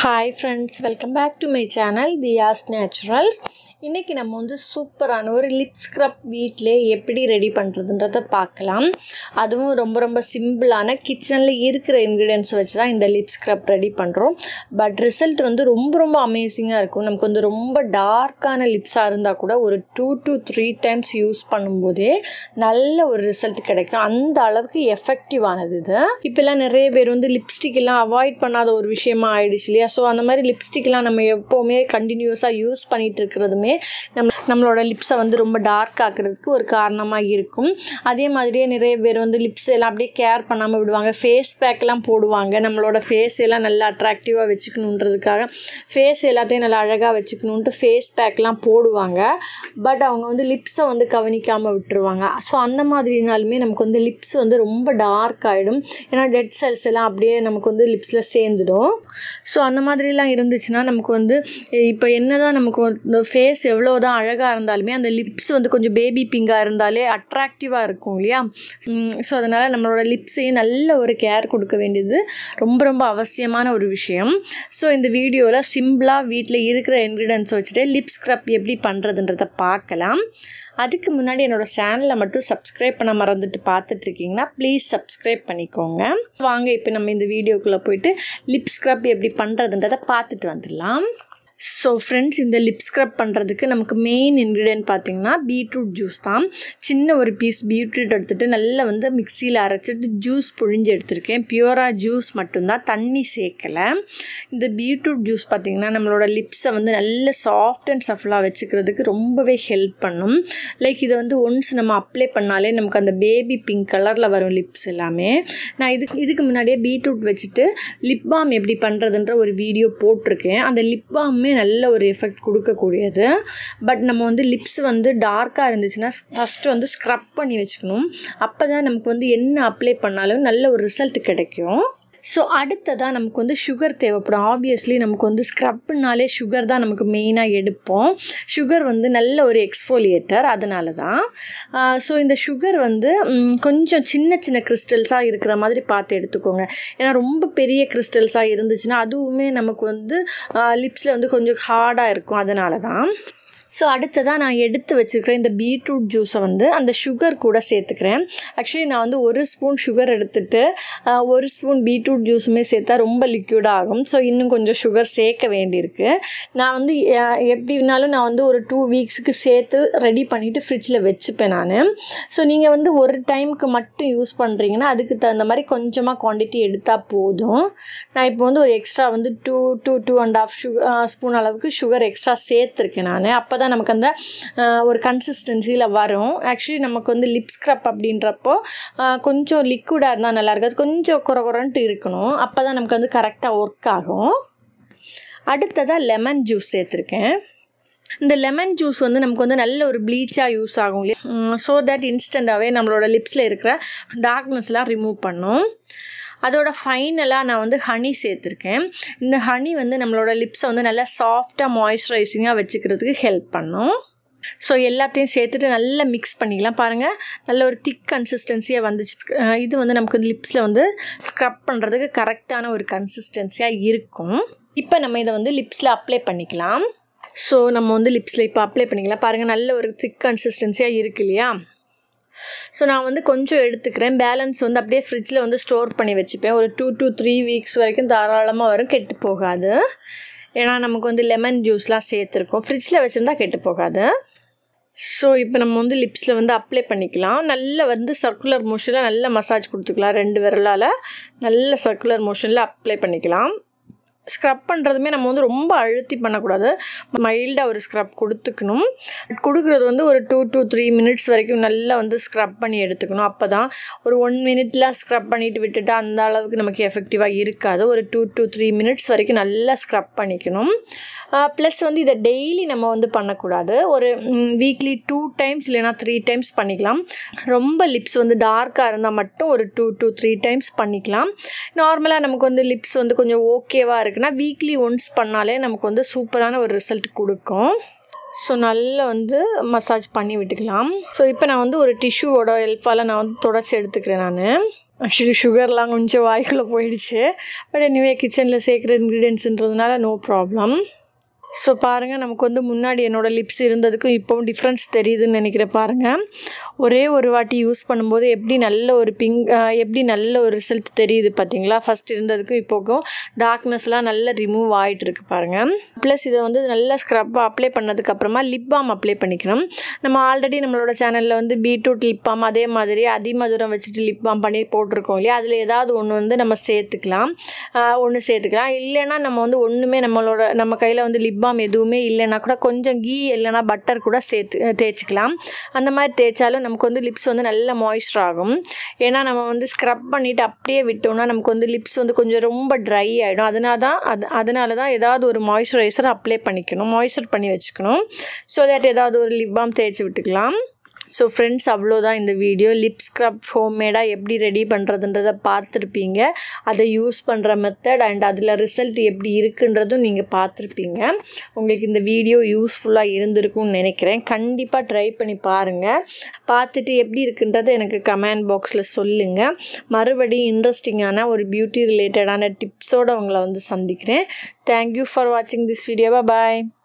hi friends welcome back to my channel Thiya's naturals இன்றைக்கி நம்ம வந்து சூப்பரான ஒரு லிப் ஸ்க்ரப் வீட்டிலே எப்படி ரெடி பண்ணுறதுன்றத பார்க்கலாம் அதுவும் ரொம்ப ரொம்ப சிம்பிளான கிச்சனில் இருக்கிற இன்க்ரீடியன்ஸ் வச்சு தான் இந்த லிப் ஸ்க்ரப் ரெடி பண்ணுறோம் பட் ரிசல்ட் வந்து ரொம்ப ரொம்ப அமேசிங்காக இருக்கும் நமக்கு வந்து ரொம்ப டார்க்கான லிப்ஸாக இருந்தால் கூட ஒரு two to three times use பண்ணும்போதே நல்ல ஒரு ரிசல்ட் கிடைக்கும் அந்த அளவுக்கு எஃபெக்டிவானது இது இப்போல்லாம் நிறைய பேர் வந்து லிப்ஸ்டிக் எல்லாம் அவாய்ட் பண்ணாத ஒரு விஷயமா ஆயிடுச்சு இல்லையா ஸோ அந்த மாதிரி லிப்ஸ்டிக்லாம் நம்ம எப்போவுமே கண்டினியூஸாக யூஸ் பண்ணிட்டு இருக்கிறதுமே நம்ம நம்மளோட லிப்ஸை வந்து ரொம்ப டார்க் ஆக்குறதுக்கு ஒரு காரணமாக இருக்கும் அதே மாதிரியே நிறைய பேர் வந்து லிப்ஸ் எல்லாம் அப்படியே கேர் பண்ணாமல் விடுவாங்க ஃபேஸ் பேக்லாம் போடுவாங்க நம்மளோட ஃபேஸ் எல்லாம் நல்லா அட்ராக்டிவாக வச்சுக்கணுன்றதுக்காக ஃபேஸ் எல்லாத்தையும் நல்லா அழகாக வச்சுக்கணுன்ட்டு ஃபேஸ் பேக்லாம் போடுவாங்க பட் அவங்க வந்து லிப்ஸை வந்து கவனிக்காமல் விட்டுருவாங்க ஸோ அந்த மாதிரினாலுமே நமக்கு வந்து லிப்ஸ் வந்து ரொம்ப டார்க் ஆகிடும் ஏன்னா டெட் செல்ஸ் எல்லாம் அப்படியே நமக்கு வந்து லிப்ஸில் சேர்ந்துடும் ஸோ அந்த மாதிரிலாம் இருந்துச்சுன்னா நமக்கு வந்து இப்போ என்ன தான் நமக்கு இந்த ஃபேஸ் எவ்வளோ தான் அழகாக இருந்தாலுமே அந்த லிப்ஸ் வந்து கொஞ்சம் பேபி பிங்காக இருந்தாலே அட்ராக்டிவாக இருக்கும் இல்லையா ஸோ அதனால் நம்மளோட லிப்ஸையும் நல்ல ஒரு கேர் கொடுக்க வேண்டியது ரொம்ப ரொம்ப அவசியமான ஒரு விஷயம் ஸோ இந்த வீடியோவில் சிம்பிளாக வீட்டில் இருக்கிற இன்க்ரீடியன்ஸ் வச்சுட்டு லிப் ஸ்க்ரப் எப்படி பண்ணுறதுன்றதை பார்க்கலாம் அதுக்கு முன்னாடி என்னோடய சேனலை மட்டும் சப்ஸ்கிரைப் பண்ண மறந்துட்டு பார்த்துட்டு இருக்கீங்கன்னா ப்ளீஸ் சப்ஸ்கிரைப் பண்ணிக்கோங்க வாங்க இப்போ நம்ம இந்த வீடியோக்குள்ளே போயிட்டு லிப் ஸ்க்ரப் எப்படி பண்ணுறதுன்றதை பார்த்துட்டு வந்துடலாம் ஸோ ஃப்ரெண்ட்ஸ் இந்த லிப் ஸ்க்ரப் பண்ணுறதுக்கு நமக்கு மெயின் இன்க்ரீடியன்ட் பார்த்திங்கன்னா பீட்ரூட் ஜூஸ் தான் சின்ன ஒரு பீஸ் பீட்ரூட் எடுத்துகிட்டு நல்லா வந்து மிக்சியில் அரைச்சிட்டு ஜூஸ் புழிஞ்சு எடுத்திருக்கேன் பியூராக ஜூஸ் மட்டும்தான் தண்ணி சேர்க்கலை இந்த பீட்ரூட் ஜூஸ் பார்த்திங்கன்னா நம்மளோட லிப்ஸை வந்து நல்ல சாஃப்ட் அண்ட் சஃப்லாக வச்சுக்கிறதுக்கு ரொம்பவே ஹெல்ப் பண்ணும் லைக் இதை வந்து ஒன்ஸ் நம்ம அப்ளை பண்ணாலே நமக்கு அந்த பேபி பிங்க் கலரில் வரும் லிப்ஸ் எல்லாமே நான் இதுக்கு இதுக்கு முன்னாடியே பீட்ரூட் வச்சுட்டு லிப் பாம் எப்படி பண்ணுறதுன்ற ஒரு வீடியோ போட்டிருக்கேன் அந்த லிப் பாமே நல்ல ஒரு எஃபெக்ட் கொடுக்கக்கூடியது பட் நம்ம வந்து லிப்ஸ் வந்து டார்க்காக இருந்துச்சுன்னா ஃபஸ்ட்டு வந்து ஸ்க்ரப் பண்ணி வச்சுக்கணும் அப்போ தான் நமக்கு வந்து என்ன அப்ளை பண்ணாலும் நல்ல ஒரு ரிசல்ட் கிடைக்கும் ஸோ அடுத்ததாக நமக்கு வந்து சுகர் தேவைப்படும் ஆப்வியஸ்லி நமக்கு வந்து ஸ்க்ரப்னாலே சுகர் தான் நமக்கு மெயினாக எடுப்போம் சுகர் வந்து நல்ல ஒரு எக்ஸ்ஃபோலியேட்டர் அதனால தான் ஸோ இந்த சுகர் வந்து கொஞ்சம் சின்ன சின்ன கிறிஸ்டல்ஸாக இருக்கிற மாதிரி பார்த்து எடுத்துக்கோங்க ஏன்னா ரொம்ப பெரிய கிறிஸ்டல்ஸாக இருந்துச்சுன்னா அதுவுமே நமக்கு வந்து லிப்ஸில் வந்து கொஞ்சம் ஹார்டாக இருக்கும் அதனால தான் ஸோ அடுத்ததாக நான் எடுத்து வச்சுருக்கிற இந்த பீட்ரூட் ஜூஸை வந்து அந்த சுகர் கூட சேர்த்துக்கிறேன் ஆக்சுவலி நான் வந்து ஒரு ஸ்பூன் சுகர் எடுத்துகிட்டு ஒரு ஸ்பூன் பீட்ரூட் ஜூஸுமே சேர்த்தா ரொம்ப லிக்யூடாக ஆகும் ஸோ இன்னும் கொஞ்சம் சுகர் சேர்க்க வேண்டியிருக்கு நான் வந்து எப்படினாலும் நான் வந்து ஒரு டூ வீக்ஸுக்கு சேர்த்து ரெடி பண்ணிவிட்டு ஃப்ரிட்ஜில் வச்சுப்பேன் நான் ஸோ நீங்கள் வந்து ஒரு டைமுக்கு மட்டும் யூஸ் பண்ணுறீங்கன்னா அதுக்கு தகுந்த மாதிரி கொஞ்சமாக குவான்டிட்டி எடுத்தால் போதும் நான் இப்போ வந்து ஒரு எக்ஸ்ட்ரா வந்து two two two and half sugar spoon அளவுக்கு சுகர் எக்ஸ்ட்ரா சேர்த்துருக்கேன் நான் அப்போ தான் நமக்கு அந்த ஒரு கன்சிஸ்டன்சியில் வரும் ஆக்சுவலி நமக்கு வந்து லிப் ஸ்க்ரப் அப்படின்றப்போ கொஞ்சம் லிக்விடாக இருந்தால் நல்லா இருக்காது கொஞ்சம் குறை குறன்ட்டு இருக்கணும் அப்போ தான் நமக்கு வந்து கரெக்டாக ஒர்க் ஆகும் அடுத்ததாக லெமன் ஜூஸ் சேர்த்துருக்கேன் இந்த லெமன் ஜூஸ் வந்து நமக்கு வந்து நல்ல ஒரு ப்ளீச்சாக யூஸ் ஆகும் இல்லையா ஸோ தட் இன்ஸ்டண்ட்டாகவே நம்மளோட லிப்ஸில் இருக்கிற டார்க்னஸ்லாம் ரிமூவ் பண்ணும் அதோட ஃபைனலாக நான் வந்து ஹனி சேர்த்துருக்கேன் இந்த ஹனி வந்து நம்மளோட லிப்ஸை வந்து நல்லா சாஃப்டாக மாய்ஸ்சரைசிங்காக வச்சுக்கிறதுக்கு ஹெல்ப் பண்ணும் ஸோ எல்லாத்தையும் சேர்த்துட்டு நல்லா மிக்ஸ் பண்ணிக்கலாம் பாருங்கள் நல்ல ஒரு திக் கன்சிஸ்டன்சியாக வந்துச்சு இது வந்து நமக்கு வந்து லிப்ஸில் வந்து ஸ்க்ரப் பண்ணுறதுக்கு கரெக்டான ஒரு கன்சிஸ்டன்சியாக இருக்கும் இப்போ நம்ம இதை வந்து லிப்ஸில் அப்ளை பண்ணிக்கலாம் ஸோ நம்ம வந்து லிப்ஸில் இப்போ அப்ளை பண்ணிக்கலாம் பாருங்கள் நல்ல ஒரு திக் கன்சிஸ்டன்சியாக இருக்கு இல்லையா ஸோ நான் வந்து கொஞ்சம் எடுத்துக்கிறேன் பேலன்ஸ் வந்து அப்படியே ஃப்ரிட்ஜில் வந்து ஸ்டோர் பண்ணி வச்சுப்பேன் ஒரு டூ டூ த்ரீ வீக்ஸ் வரைக்கும் தாராளமாக வரும் கெட்டு போகாது ஏன்னா நமக்கு வந்து லெமன் ஜூஸ்லாம் சேர்த்துருக்கோம் ஃப்ரிட்ஜில் வச்சுருந்தா கெட்டு போகாது ஸோ இப்போ நம்ம வந்து லிப்ஸில் வந்து அப்ளை பண்ணிக்கலாம் நல்ல வந்து சர்க்குலர் மோஷனில் நல்ல மசாஜ் கொடுத்துக்கலாம் ரெண்டு விரலால் நல்ல சர்க்குலர் மோஷனில் அப்ளை பண்ணிக்கலாம் ஸ்க்ரப் பண்ணுறதுமே நம்ம வந்து ரொம்ப அழுத்தி பண்ணக்கூடாது மைல்டாக ஒரு ஸ்க்ரப் கொடுத்துக்கணும் கொடுக்குறது வந்து ஒரு டூ டூ த்ரீ மினிட்ஸ் வரைக்கும் நல்லா வந்து ஸ்க்ரப் பண்ணி எடுத்துக்கணும் அப்போ தான் ஒரு ஒன் மினிட்ல ஸ்க்ரப் பண்ணிவிட்டு விட்டுட்டு அந்த அளவுக்கு நமக்கு எஃபெக்டிவாக இருக்காது ஒரு டூ டூ த்ரீ மினிட்ஸ் வரைக்கும் நல்லா ஸ்க்ரப் பண்ணிக்கணும் ப்ளஸ் வந்து இதை டெய்லி நம்ம வந்து பண்ணக்கூடாது ஒரு வீக்லி டூ டைம்ஸ் இல்லைனா த்ரீ டைம்ஸ் பண்ணிக்கலாம் ரொம்ப லிப்ஸ் வந்து டார்க்காக இருந்தால் மட்டும் ஒரு டூ டூ த்ரீ டைம்ஸ் பண்ணிக்கலாம் நார்மலாக நமக்கு வந்து லிப்ஸ் வந்து கொஞ்சம் ஓகேவாக இருக்குன்னா வீக்லி ஒன்ஸ் பண்ணாலே நமக்கு வந்து சூப்பரான ஒரு ரிசல்ட் கொடுக்கும் ஸோ நல்லா வந்து மசாஜ் பண்ணி விட்டுக்கலாம் ஸோ இப்போ நான் வந்து ஒரு டிஷ்யூவோட ஹெல்ப்பால் நான் வந்து தொடச்சி எடுத்துக்கிறேன் நான் ஆக்சுவலி சுகர்லாம் கொஞ்சம் வாய்க்குள்ளே போயிடுச்சு பட் எனிவே கிச்சனில் சேர்க்குற இன்க்ரீடியன்ஸுன்றதுனால நோ ப்ராப்ளம் ஸோ பாருங்கள் நமக்கு வந்து முன்னாடி என்னோடய லிப்ஸ் இருந்ததுக்கும் இப்போவும் டிஃப்ரென்ஸ் தெரியுதுன்னு நினைக்கிறேன் பாருங்கள் ஒரே ஒரு வாட்டி யூஸ் பண்ணும்போது எப்படி நல்ல ஒரு பிங்க் எப்படி நல்ல ஒரு ரிசல்ட் தெரியுது பார்த்தீங்களா ஃபஸ்ட் இருந்ததுக்கும் இப்போக்கும் டார்க்னஸ்லாம் நல்லா ரிமூவ் ஆகிட்டு இருக்கு பாருங்கள் ப்ளஸ் இதை வந்து நல்லா ஸ்க்ரப் அப்ளை பண்ணதுக்கப்புறமா லிப் பாம் அப்ளை பண்ணிக்கணும் நம்ம ஆல்ரெடி நம்மளோட சேனலில் வந்து பீட்ரூட் லிப் பாம் அதே மாதிரி அதிமதுரம் வச்சுட்டு லிப் பாம் பண்ணி போட்டிருக்கோம் இல்லையா அதில் ஏதாவது ஒன்று வந்து நம்ம சேர்த்துக்கலாம் ஒன்று சேர்த்துக்கலாம் இல்லைன்னா நம்ம வந்து ஒன்றுமே நம்மளோட நம்ம கையில் வந்து லிப் பாம் எதுவுமே இல்லைன்னா கூட கொஞ்சம் கீ இல்லைன்னா பட்டர் கூட சேர்த்து தேய்ச்சிக்கலாம் அந்த மாதிரி தேய்ச்சாலும் நமக்கு வந்து லிப்ஸ் வந்து நல்ல மாய்ஸ்டர் ஆகும் ஏன்னா நம்ம வந்து ஸ்க்ரப் பண்ணிவிட்டு அப்படியே விட்டோம்னா நமக்கு வந்து லிப்ஸ் வந்து கொஞ்சம் ரொம்ப ட்ரை ஆகிடும் அதனால தான் அது அதனால தான் ஏதாவது ஒரு மாய்ஸ்சரைசர் அப்ளை பண்ணிக்கணும் மாய்ஸ்சர் பண்ணி வச்சுக்கணும் ஸோ தட் ஏதாவது ஒரு லிப் பாம் தேய்ச்சி விட்டுக்கலாம் ஸோ ஃப்ரெண்ட்ஸ் அவ்வளோதான் இந்த வீடியோ லிப் ஸ்க்ரப் ஹோம்மேடாக எப்படி ரெடி பண்ணுறதுன்றதை பார்த்துருப்பீங்க அதை யூஸ் பண்ணுற மெத்தட் அண்ட் அதில் ரிசல்ட் எப்படி இருக்குன்றதும் நீங்கள் பார்த்துருப்பீங்க உங்களுக்கு இந்த வீடியோ யூஸ்ஃபுல்லாக இருந்திருக்கும்னு நினைக்கிறேன் கண்டிப்பாக ட்ரை பண்ணி பாருங்கள் பார்த்துட்டு எப்படி இருக்குன்றதை எனக்கு கமெண்ட் பாக்ஸில் சொல்லுங்கள் மறுபடியும் இன்ட்ரெஸ்டிங்கான ஒரு பியூட்டி ரிலேட்டடான டிப்ஸோடு உங்களை வந்து சந்திக்கிறேன் தேங்க்யூ ஃபார் வாட்சிங் திஸ் வீடியோ பாய்